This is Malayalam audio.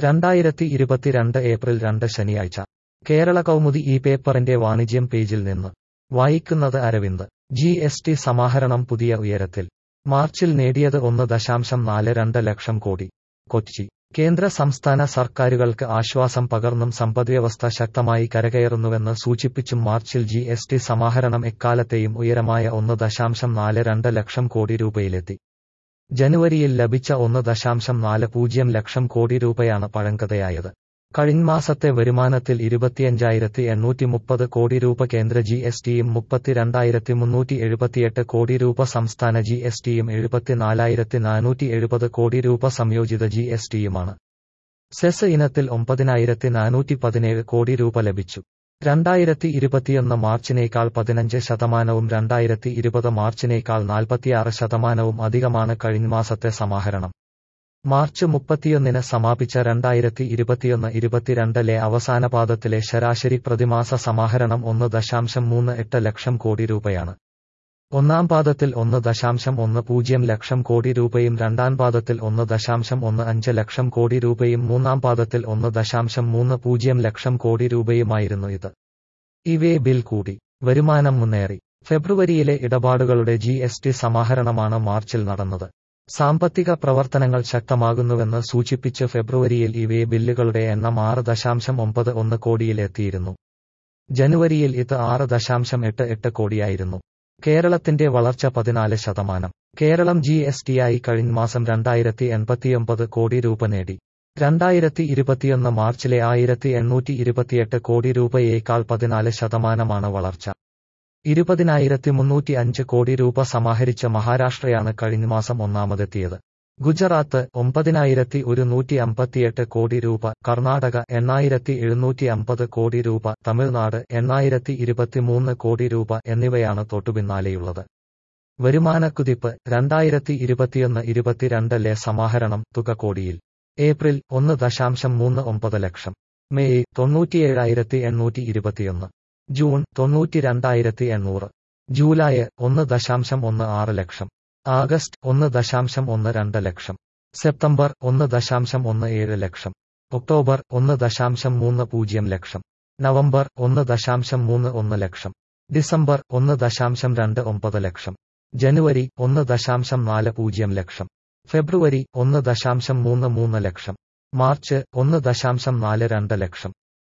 രണ്ടായിരത്തി ഇരുപത്തിരണ്ട് ഏപ്രിൽ രണ്ട് ശനിയാഴ്ച കേരള കൗമുദി ഈ പേപ്പറിന്റെ വാണിജ്യം പേജിൽ നിന്ന് വായിക്കുന്നത് അരവിന്ദ് ജി എസ് ടി സമാഹരണം പുതിയ ഉയരത്തിൽ മാർച്ചിൽ നേടിയത് ഒന്ന് ദശാംശം നാല് രണ്ട് ലക്ഷം കോടി കൊച്ചി കേന്ദ്ര സംസ്ഥാന സർക്കാരുകൾക്ക് ആശ്വാസം പകർന്നും സമ്പദ്വ്യവസ്ഥ ശക്തമായി കരകയറുന്നുവെന്ന് സൂചിപ്പിച്ചും മാർച്ചിൽ ജി എസ് ടി സമാഹരണം എക്കാലത്തെയും ഉയരമായ ഒന്ന് ദശാംശം നാല് രണ്ട് ലക്ഷം കോടി രൂപയിലെത്തി ജനുവരിയിൽ ലഭിച്ച ഒന്ന് ദശാംശം നാല് പൂജ്യം ലക്ഷം കോടി രൂപയാണ് പഴങ്കഥയായത് കഴിഞ്ഞമാസത്തെ വരുമാനത്തിൽ ഇരുപത്തിയഞ്ചായിരത്തി എണ്ണൂറ്റി മുപ്പത് കോടി രൂപ കേന്ദ്ര ജി എസ് ടിയും മുപ്പത്തിരണ്ടായിരത്തി മുന്നൂറ്റി എഴുപത്തിയെട്ട് കോടി രൂപ സംസ്ഥാന ജി എസ് ടിയും എഴുപത്തിനാലായിരത്തി നാനൂറ്റി എഴുപത് കോടി രൂപ സംയോജിത ജി എസ് ടിയുമാണ് സെസ് ഇനത്തിൽ ഒമ്പതിനായിരത്തി നാനൂറ്റി പതിനേഴ് കോടി രൂപ ലഭിച്ചു രണ്ടായിരത്തി ഇരുപത്തിയൊന്ന് മാർച്ചിനേക്കാൾ പതിനഞ്ച് ശതമാനവും രണ്ടായിരത്തി ഇരുപത് മാർച്ചിനേക്കാൾ നാൽപ്പത്തിയാറ് ശതമാനവും അധികമാണ് കഴിഞ്ഞമാസത്തെ സമാഹരണം മാർച്ച് മുപ്പത്തിയൊന്നിന് സമാപിച്ച രണ്ടായിരത്തി ഇരുപത്തിയൊന്ന് ഇരുപത്തിരണ്ടിലെ അവസാന പാദത്തിലെ ശരാശരി പ്രതിമാസ സമാഹരണം ഒന്ന് ദശാംശം മൂന്ന് എട്ട് ലക്ഷം കോടി രൂപയാണ് ഒന്നാം പാദത്തിൽ ഒന്ന് ദശാംശം ഒന്ന് പൂജ്യം ലക്ഷം കോടി രൂപയും രണ്ടാം പാദത്തിൽ ഒന്ന് ദശാംശം ഒന്ന് അഞ്ച് ലക്ഷം കോടി രൂപയും മൂന്നാം പാദത്തിൽ ഒന്ന് ദശാംശം മൂന്ന് പൂജ്യം ലക്ഷം കോടി രൂപയുമായിരുന്നു ഇത് ഇവയെ ബിൽ കൂടി വരുമാനം മുന്നേറി ഫെബ്രുവരിയിലെ ഇടപാടുകളുടെ ജി എസ് ടി സമാഹരണമാണ് മാർച്ചിൽ നടന്നത് സാമ്പത്തിക പ്രവർത്തനങ്ങൾ ശക്തമാകുന്നുവെന്ന് സൂചിപ്പിച്ച് ഫെബ്രുവരിയിൽ ഇവയെ ബില്ലുകളുടെ എണ്ണം ആറ് ദശാംശം ഒമ്പത് ഒന്ന് കോടിയിലെത്തിയിരുന്നു ജനുവരിയിൽ ഇത് ആറ് ദശാംശം എട്ട് എട്ട് കോടിയായിരുന്നു കേരളത്തിന്റെ വളർച്ച പതിനാല് ശതമാനം കേരളം ജി എസ് ടിയായി കഴിഞ്ഞമാസം രണ്ടായിരത്തി എൺപത്തിയൊമ്പത് കോടി രൂപ നേടി രണ്ടായിരത്തി ഇരുപത്തിയൊന്ന് മാർച്ചിലെ ആയിരത്തി എണ്ണൂറ്റി ഇരുപത്തിയെട്ട് കോടി രൂപയേക്കാൾ പതിനാല് ശതമാനമാണ് വളർച്ച ഇരുപതിനായിരത്തി മുന്നൂറ്റി അഞ്ച് കോടി രൂപ സമാഹരിച്ച മഹാരാഷ്ട്രയാണ് കഴിഞ്ഞമാസം ഒന്നാമതെത്തിയത് ഗുജറാത്ത് ഒമ്പതിനായിരത്തി ഒരുന്നൂറ്റി അമ്പത്തിയെട്ട് കോടി രൂപ കർണാടക എണ്ണായിരത്തി എഴുന്നൂറ്റി അമ്പത് കോടി രൂപ തമിഴ്നാട് എണ്ണായിരത്തി ഇരുപത്തിമൂന്ന് കോടി രൂപ എന്നിവയാണ് തൊട്ടുപിന്നാലെയുള്ളത് വരുമാനക്കുതിപ്പ് രണ്ടായിരത്തി ഇരുപത്തിയൊന്ന് ഇരുപത്തിരണ്ടിലെ സമാഹരണം തുക കോടിയിൽ ഏപ്രിൽ ഒന്ന് ദശാംശം മൂന്ന് ഒമ്പത് ലക്ഷം മെയ് തൊണ്ണൂറ്റിയേഴായിരത്തി എണ്ണൂറ്റി ഇരുപത്തിയൊന്ന് ജൂൺ തൊണ്ണൂറ്റിരണ്ടായിരത്തി എണ്ണൂറ് ജൂലൈ ഒന്ന് ദശാംശം ഒന്ന് ആറ് ലക്ഷം ആഗസ്റ്റ് ഒന്ന് ദശാംശം ഒന്ന് രണ്ട് ലക്ഷം സെപ്റ്റംബർ ഒന്ന് ദശാംശം ഒന്ന് ഏഴ് ലക്ഷം ഒക്ടോബർ ഒന്ന് ദശാംശം മൂന്ന് പൂജ്യം ലക്ഷം നവംബർ ഒന്ന് ദശാംശം മൂന്ന് ഒന്ന് ലക്ഷം ഡിസംബർ ഒന്ന് ദശാംശം രണ്ട് ഒമ്പത് ലക്ഷം ജനുവരി ഒന്ന് ദശാംശം നാല് പൂജ്യം ലക്ഷം ഫെബ്രുവരി ഒന്ന് ദശാംശം മൂന്ന് മൂന്ന് ലക്ഷം മാർച്ച് ഒന്ന് ദശാംശം നാല് രണ്ട് ലക്ഷം